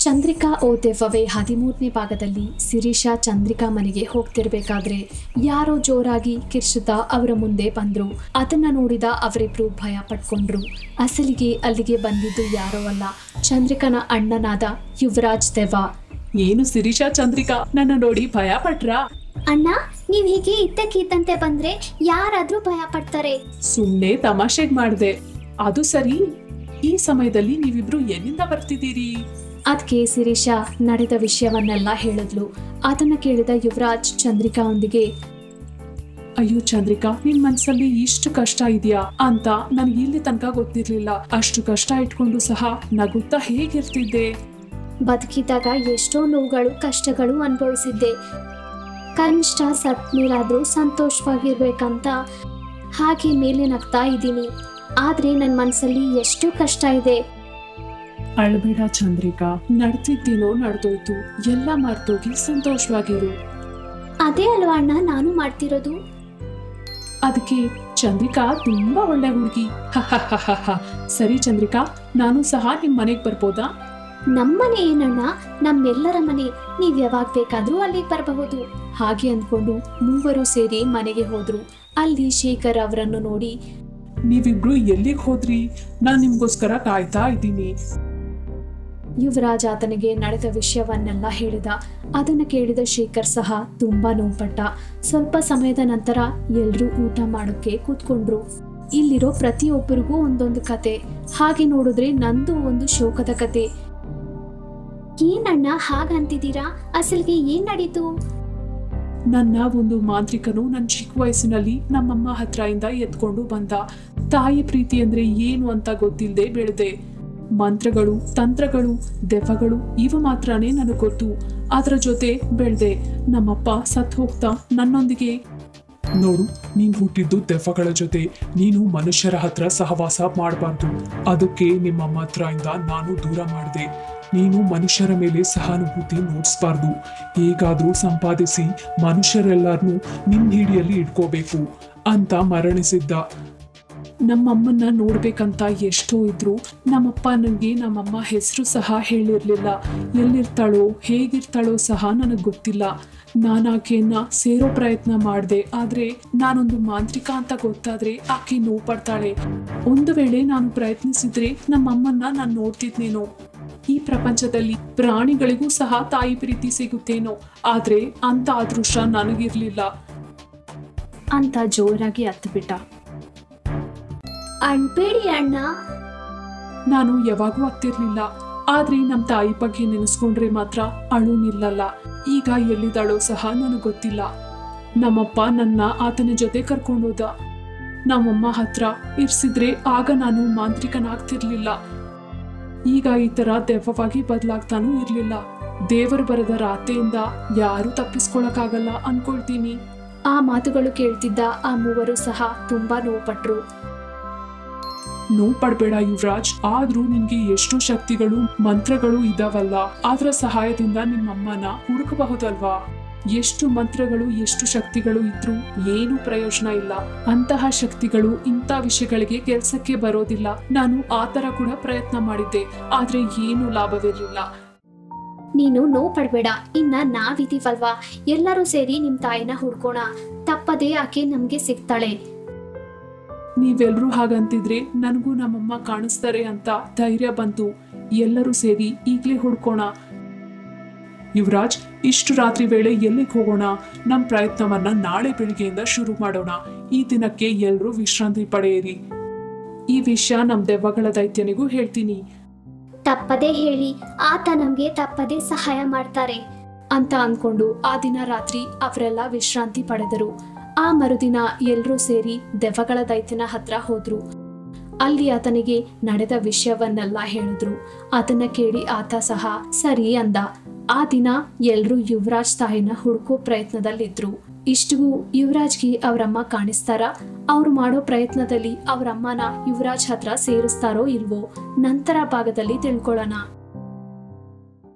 ಚಂದ್ರಿಕಾ ಓ ದೆವ್ವವೇ ಹದಿಮೂರನೇ ಭಾಗದಲ್ಲಿ ಶಿರೀಷಾ ಚಂದ್ರಿಕಾ ಮನೆಗೆ ಹೋಗ್ತಿರ್ಬೇಕಾದ್ರೆ ಯಾರೋ ಜೋರಾಗಿ ಕಿರ್ಚುತ್ತಾ ಅವರ ಮುಂದೆ ಬಂದ್ರು ಅದನ್ನ ನೋಡಿದ ಅವರಿಬ್ರು ಭಯ ಪಟ್ಕೊಂಡ್ರು ಅಸಲಿಗೆ ಅಲ್ಲಿಗೆ ಬಂದಿದ್ದು ಯಾರೋ ಅಲ್ಲ ಚಂದ್ರಿಕನ ಅಣ್ಣನಾದ ಯುವರಾಜ್ ದೆವ್ವ ಏನು ಶಿರೀಷಾ ಚಂದ್ರಿಕಾ ನನ್ನ ನೋಡಿ ಭಯ ಪಟ್ರಾ ಅಣ್ಣ ನೀವ್ ಹೀಗೆ ಇದ್ದಕ್ಕಿದ್ದಂತೆ ಬಂದ್ರೆ ಯಾರಾದ್ರೂ ಭಯ ಪಡ್ತಾರೆ ಸುಮ್ನೆ ತಮಾಷೆಗ್ ಮಾಡ್ದೆ ಅದು ಸರಿ ಈ ಸಮಯದಲ್ಲಿ ನೀವಿಬ್ರು ಎಲ್ಲಿಂದ ಬರ್ತಿದ್ದೀರಿ ಅದಕ್ಕೆ ಶಿರೀಷಾ ನಡೆದ ವಿಷಯವನ್ನೆಲ್ಲ ಹೇಳಿದ್ಲು ಅದನ್ನ ಕೇಳಿದ ಯುವರಾಜ್ ಚಂದ್ರಿಕಾ ಅಯ್ಯೋ ಚಂದ್ರಿಕಾ ನಿನ್ ಮನ್ಸಲ್ಲಿ ಇಷ್ಟು ಕಷ್ಟ ಇದೆಯಾ ಅಂತ ನನ್ಗೆ ಇಲ್ಲಿ ತನಕ ಗೊತ್ತಿರ್ಲಿಲ್ಲ ಅಷ್ಟು ಕಷ್ಟ ಇಟ್ಕೊಂಡು ಸಹ ನಗುತ್ತಾ ಹೇಗಿರ್ತಿದ್ದೆ ಬದುಕಿದಾಗ ಎಷ್ಟೋ ನೋವುಗಳು ಕಷ್ಟಗಳು ಅನುಭವಿಸಿದ್ದೆ ಕನಿಷ್ಠ ಸತ್ ಮೇಲಾದ್ರೂ ಸಂತೋಷವಾಗಿರ್ಬೇಕಂತ ಹಾಗೆ ಮೇಲೆ ನಗ್ತಾ ಇದ್ದೀನಿ ಆದ್ರೆ ನನ್ನ ಮನಸ್ಸಲ್ಲಿ ಎಷ್ಟು ಕಷ್ಟ ಇದೆ ಅಳ್ಬೇಡ ಚಂದ್ರಿಕಾ ನಡ್ತಿದ್ದೇನೋ ನಡೆದೋಯ್ತು ಎಲ್ಲ ಮರ್ತೋಗಿ ಸಂತೋಷವಾಗಿರು ಅದೇ ಅಲ್ವಾ ಅಣ್ಣ ನಾನು ಮಾಡ್ತಿರೋದು ಅದಕ್ಕೆ ಚಂದ್ರಿಕಾ ತುಂಬಾ ಒಳ್ಳೆ ಹುಡುಗಿ ಸರಿ ಚಂದ್ರಿಕಾ ನಾನು ಸಹ ನಿಮ್ ಮನೆಗ್ ಬರ್ಬೋದಾ ನಮ್ಮನೆ ಏನಣ್ಣ ನಮ್ಮೆಲ್ಲರ ಮನೆ ನೀವ್ ಯಾವಾಗ ಬೇಕಾದ್ರೂ ಅಲ್ಲಿಗೆ ಬರಬಹುದು ಹಾಗೆ ಅಂದ್ಕೊಂಡು ಮೂವರು ಸೇರಿ ಮನೆಗೆ ಹೋದ್ರು ಅಲ್ಲಿ ಶೇಖರ್ ಅವರನ್ನು ನೋಡಿ ನೀವಿಬ್ರು ಎಲ್ಲಿಗ್ ಹೋದ್ರಿ ನಾನ್ ನಿಮ್ಗೋಸ್ಕರ ಕಾಯ್ತಾ ಇದ್ದೀನಿ ಯುವರಾಜ್ ಆತನಿಗೆ ನಡೆದ ವಿಷಯವನ್ನೆಲ್ಲ ಹೇಳಿದ ಅದನ್ನು ಕೇಳಿದ ಶೇಖರ್ ಸಹ ತುಂಬಾ ನೋವುಪಟ್ಟ ಸ್ವಲ್ಪ ಸಮಯದ ನಂತರ ಎಲ್ರೂ ಊಟ ಮಾಡೋಕ್ಕೆ ಕೂತ್ಕೊಂಡ್ರು ಇಲ್ಲಿರೋ ಪ್ರತಿಯೊಬ್ಬರಿಗೂ ಒಂದೊಂದು ಕತೆ ಹಾಗೆ ನೋಡಿದ್ರೆ ನಂದು ಒಂದು ಶೋಕದ ಕತೆ ಏನಣ್ಣ ಹಾಗಂತಿದ್ದೀರಾ ಅಸಲಿಗೆ ಏನ್ ನಡೀತು ನನ್ನ ಒಂದು ಮಾಂತ್ರಿಕನು ನನ್ನ ಚಿಕ್ಕ ವಯಸ್ಸಿನಲ್ಲಿ ನಮ್ಮಮ್ಮ ಹತ್ರ ಇಂದ ಎತ್ಕೊಂಡು ಬಂದ ತಾಯಿ ಪ್ರೀತಿ ಅಂದ್ರೆ ಏನು ಅಂತ ಗೊತ್ತಿಲ್ಲದೆ ಬೆಳೆದೆ ಮಂತ್ರಗಳು ತಂತ್ರಗಳು ದೆವ್ವಗಳು ಇವು ಮಾತ್ರನೇ ನನಗೆ ಗೊತ್ತು ಅದರ ಜೊತೆ ಬೆಳೆದೆ ನಮ್ಮಪ್ಪ ಸತ್ ಹೋಗ್ತಾ ನನ್ನೊಂದಿಗೆ ನೋಡು ನೀನ್ ಹುಟ್ಟಿದ್ದು ದೆವ್ವಗಳ ಜೊತೆ ನೀನು ಮನುಷ್ಯರ ಹತ್ರ ಸಹವಾಸ ಮಾಡಬಾರ್ದು ಅದಕ್ಕೆ ನಿಮ್ಮಮ್ಮ ಹತ್ರ ಇಂದ ನಾನು ದೂರ ಮಾಡಿದೆ ನೀನು ಮನುಷ್ಯರ ಮೇಲೆ ಸಹಾನುಭೂತಿ ನೋಡಿಸ್ಬಾರ್ದು ಹೇಗಾದ್ರೂ ಸಂಪಾದಿಸಿ ಮನುಷ್ಯರೆಲ್ಲರನ್ನೂ ನಿನ್ ಹಿಡಿಯಲ್ಲಿ ಇಟ್ಕೋಬೇಕು ಅಂತ ಮರಣಿಸಿದ್ದ ನಮ್ಮಮ್ಮನ್ನ ನೋಡ್ಬೇಕಂತ ಎಷ್ಟೋ ಇದ್ರು ನಮ್ಮಪ್ಪ ನನಗೆ ನಮ್ಮಮ್ಮ ಹೆಸರು ಸಹ ಹೇಳಿರ್ಲಿಲ್ಲ ಎಲ್ಲಿರ್ತಾಳೋ ಹೇಗಿರ್ತಾಳೋ ಸಹ ನನಗೆ ಗೊತ್ತಿಲ್ಲ ನಾನು ಆಕೆಯನ್ನ ಸೇರೋ ಪ್ರಯತ್ನ ಮಾಡಿದೆ ಆದ್ರೆ ನಾನೊಂದು ಮಾಂತ್ರಿಕ ಅಂತ ಗೊತ್ತಾದ್ರೆ ಆಕೆ ನೋವು ಪಡ್ತಾಳೆ ಒಂದು ವೇಳೆ ನಾನು ಪ್ರಯತ್ನಿಸಿದ್ರೆ ನಮ್ಮಮ್ಮನ್ನ ನಾನು ನೋಡ್ತಿದ್ನೇನೋ ಈ ಪ್ರಪಂಚದಲ್ಲಿ ಪ್ರಾಣಿಗಳಿಗೂ ಸಹ ತಾಯಿ ಪ್ರೀತಿ ಸಿಗುತ್ತೇನೋ ಆದ್ರೆ ಅಂತ ಅದೃಷ್ಟ ನನಗಿರ್ಲಿಲ್ಲ ಅಂತ ಜೋರಾಗಿ ಹತ್ತುಬಿಟ್ಟ ಅಣ್ಬೇಡಿ ಅಣ್ಣ ನಾನು ಯಾವಾಗೂ ಆಗ್ತಿರ್ಲಿಲ್ಲ ಆದ್ರೆ ನಮ್ ತಾಯಿ ಬಗ್ಗೆ ನೆನೆಸ್ಕೊಂಡ್ರೆ ಮಾತ್ರ ಅಳು ನಿಲ್ಲಲ್ಲ ಈಗ ಎಲ್ಲಿದ್ದಾಳೋ ಸಹ ನನಗೆ ಗೊತ್ತಿಲ್ಲ ನಮ್ಮಪ್ಪ ನನ್ನ ಆತನ ಜೊತೆ ಕರ್ಕೊಂಡೋದ ನಮ್ಮಮ್ಮ ಹತ್ರ ಇರ್ಸಿದ್ರೆ ಆಗ ನಾನು ಮಾಂತ್ರಿಕನಾಗ್ತಿರ್ಲಿಲ್ಲ ಈಗ ಈ ತರ ದೆವ್ವವಾಗಿ ಬದಲಾಗ್ತಾನೂ ಇರ್ಲಿಲ್ಲ ದೇವರು ಬರೆದ ರಾತೆಯಿಂದ ಯಾರು ತಪ್ಪಿಸ್ಕೊಳಕ್ಕಾಗಲ್ಲ ಅನ್ಕೊಳ್ತೀನಿ ಆ ಮಾತುಗಳು ಕೇಳ್ತಿದ್ದ ಆ ಮೂವರು ಸಹ ತುಂಬಾ ನೋವುಪಟ್ರು ನೋವು ಪಡ್ಬೇಡ ಯುವರಾಜ್ ಆದ್ರೂ ನಿನ್ಗೆ ಎಷ್ಟು ಶಕ್ತಿಗಳು ಮಂತ್ರಗಳು ಇದಾವಲ್ಲ ಅದರ ಸಹಾಯದಿಂದ ನಿಮ್ಮಮ್ಮನ ಹುಡುಕಬಹುದಲ್ವಾ ಎಷ್ಟು ಮಂತ್ರಗಳು ಎಷ್ಟು ಶಕ್ತಿಗಳು ಇದ್ರೂ ಏನು ಪ್ರಯೋಜನ ಇಲ್ಲ ಅಂತಹ ಶಕ್ತಿಗಳು ಇಂಥ ವಿಷಯಗಳಿಗೆ ಕೆಲ್ಸಕ್ಕೆ ಬರೋದಿಲ್ಲ ನಾನು ಆ ತರ ಕೂಡ ಪ್ರಯತ್ನ ಮಾಡಿದ್ದೆ ಆದ್ರೆ ಏನು ಲಾಭವಿರಲಿಲ್ಲ ನೀನು ನೋವು ಪಡ್ಬೇಡ ಇನ್ನ ನಾವಿದೀವಲ್ವಾ ಎಲ್ಲರೂ ಸೇರಿ ನಿಮ್ ತಾಯಿನ ಹುಡ್ಕೋಣ ತಪ್ಪದೇ ಆಕೆ ನಮ್ಗೆ ಸಿಗ್ತಾಳೆ ನೀವೆಲ್ರೂ ಹಾಗಂತಿದ್ರೆ ನನಗೂ ನಮ್ಮಮ್ಮ ಕಾಣಿಸ್ತಾರೆ ಅಂತ ಧೈರ್ಯ ಬಂತು ಎಲ್ಲರೂ ಸೇರಿ ಈಗ್ಲೇ ಹುಡ್ಕೋಣ ಯುವರಾಜ್ ಇಷ್ಟು ರಾತ್ರಿ ವೇಳೆ ಎಲ್ಲಿಗೆ ಹೋಗೋಣ ನಮ್ಮ ಪ್ರಯತ್ನವನ್ನ ನಾಳೆ ಬೆಳಿಗ್ಗೆಯಿಂದ ಶುರು ಮಾಡೋಣ ಈ ದಿನಕ್ಕೆ ಎಲ್ರೂ ವಿಶ್ರಾಂತಿ ಪಡೆಯಿರಿ ಈ ವಿಷಯ ನಮ್ ದೆವ್ವಗಳ ದೈತ್ಯನಿಗೂ ಹೇಳ್ತೀನಿ ತಪ್ಪದೇ ಹೇಳಿ ಆತ ನಮ್ಗೆ ತಪ್ಪದೇ ಸಹಾಯ ಮಾಡ್ತಾರೆ ಅಂತ ಅನ್ಕೊಂಡು ಆ ದಿನ ರಾತ್ರಿ ಅವರೆಲ್ಲ ವಿಶ್ರಾಂತಿ ಪಡೆದರು ಆ ಮರುದಿನ ಎಲ್ರೂ ಸೇರಿ ದೆವ್ವಗಳ ದೈತ್ಯನ ಹತ್ರ ಹೋದ್ರು ಅಲ್ಲಿ ಆತನಿಗೆ ನಡೆದ ವಿಷಯವನ್ನೆಲ್ಲ ಹೇಳಿದ್ರು ಅದನ್ನ ಕೇಳಿ ಆತ ಸಹ ಸರಿ ಅಂದ ಆ ದಿನ ಎಲ್ರೂ ಯುವರಾಜ್ ತಾಯಿನ ಹುಡುಕೋ ಪ್ರಯತ್ನದಲ್ಲಿದ್ರು ಇಷ್ಟಿಗೂ ಯುವರಾಜ್ಗೆ ಅವರಮ್ಮ ಕಾಣಿಸ್ತಾರ ಅವ್ರು ಮಾಡೋ ಪ್ರಯತ್ನದಲ್ಲಿ ಅವರಮ್ಮನ ಯುವರಾಜ್ ಹತ್ರ ಸೇರಿಸ್ತಾರೋ ಇಲ್ವೋ ನಂತರ ಭಾಗದಲ್ಲಿ ತಿಳ್ಕೊಳ್ಳೋಣ